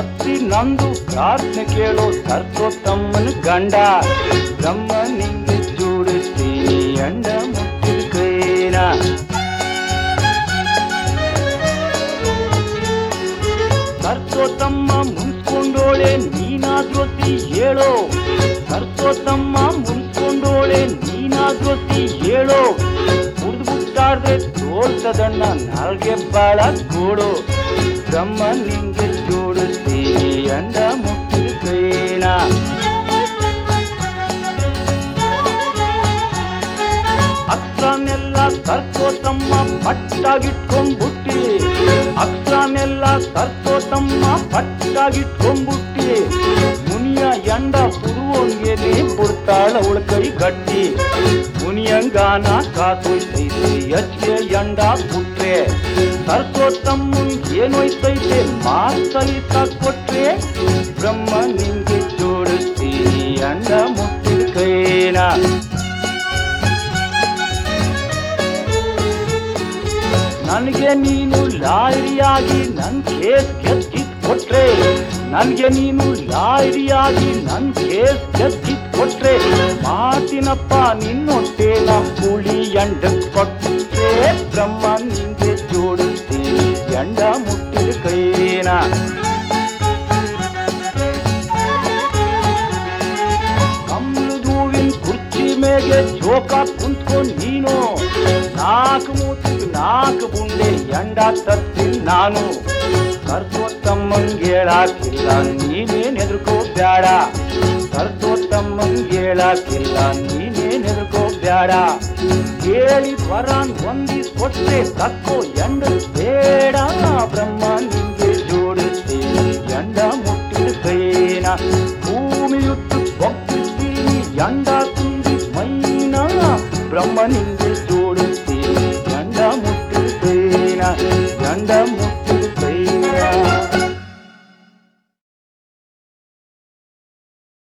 ಭಕ್ತಿ ನಂದು ಪ್ರಾರ್ಥನೆ ಕೇಳೋ ಸರ್ವೋತ್ತಮ್ಮನ ಗಂಡ ಬ್ರಹ್ಮ ನಿಂಗೆ ಜೋಡಿಸ್ತೀನಿ ಅಂಡ ಮುಟ್ಟಿದ ಕೈನ ಸರ್ವೋತ್ತಮ್ಮ ಮುನ್ಸ್ಕೊಂಡೋಳೆ ನೀನಾದ್ರೊತ್ತಿ ಹೇಳೋ ಸರ್ವೋತ್ತಮ್ಮ ಮುನ್ಸ್ಕೊಂಡೋಳೆ ನೀನಾದ್ರೊತ್ತಿ ಹೇಳೋ ಕುಡ್ದು ಬಿಟ್ಟಾಡ್ದೆ ತೋರ್ಸದಣ್ಣ ನಾಲ್ಗೆ ಬಾಳ ಗೋಡು ಬ್ರಹ್ಮ ನಿಂಗೆ ಜೋಡಿಸ್ತೀನಿ ಅಂಡ ಮುಟ್ಟಿದ ಕೈನ ಅಕ್ಷರನೆಲ್ಲ ಸರ್ಕೋತಮ್ಮ ಪಟ್ಟಾಗಿಟ್ಕೊಂಡ್ಬುಟ್ಟಿ ಅಕ್ಷರನೆಲ್ಲ ಸರ್ಕೋತಮ್ಮ ಪಟ್ಟಾಗಿಟ್ಕೊಂಡ್ಬುಟ್ಟಿ ಮುನಿಯ ಎಂಡ ಪುರುವಂಗೆ ನೀ ಬಿಡ್ತಾಳ ಉಳ್ಕೈ ಗಟ್ಟಿ ಮುನಿಯಂಗಾನ ಕಾಸೋಯ್ತೈತೆ ಎಚ್ಚೆ ಎಂಡ ಪುಟ್ರೆ ಸರ್ಕೋತಮ್ಮನ್ ಏನೋಯ್ತೈತೆ ಮಾತಲಿತ ಕೊಟ್ರೆ ಬ್ರಹ್ಮ ನಿಂಗೆ ಜೋಡಿಸ್ತೀನಿ ಅಂಡ ಮುಟ್ಟಿದ ಕೈನ ನನಗೆ ನೀನು ಲಾಯರಿಯಾಗಿ ನನ್ ಕೇಸ್ ಗೆದ್ದಿದ್ ಕೊಟ್ರೆ ನನಗೆ ನೀನು ಲಾಯರಿಯಾಗಿ ನನ್ ಕೇಸ್ ಗೆದ್ದಿದ್ ಕೊಟ್ರೆ ಮಾತಿನಪ್ಪ ನಿನ್ನೊಟ್ಟೇನ ಕೂಳಿ ಎಂಡ ಕೊಟ್ರೆ ಬ್ರಹ್ಮ ನಿಂಗೆ ಜೋಡಿಸ್ತೀನಿ ಎಂಡ ಮುಟ್ಟಿದ ಕೈನ ಕಮ್ಮದ ಹೂವಿನ ಕುರ್ಚಿ ಮೇಗೆ ಜೋಕ ಕುಂತ್ಕೊಂಡ್ ನೀನು ನಾಲ್ಕು ಮೂತಿಗೆ ನಾಲ್ಕು ಬುಂಡೆ ಎಂಡ ತರ್ತೀನಿ ನಾನು ಕರ್ಕೋತಮ್ಮಂಗೇಳಾಕಿಲ್ಲ ನೀನೇನ್ ಹೆದರ್ಕೋ ಬ್ಯಾಡ ಕರ್ಕೋತಮ್ಮಂಗೇಳಾಕಿಲ್ಲ ನೀನೇನ್ ಹೆದರ್ಕೋ ಬ್ಯಾಡ ಕೇಳಿ ವರಾನ್ ಹೊಂದಿಸ್ ಕೊಟ್ರೆ ತಕ್ಕೋ ಎಂಡ ಬೇಡ ಬ್ರಹ್ಮ ನೀ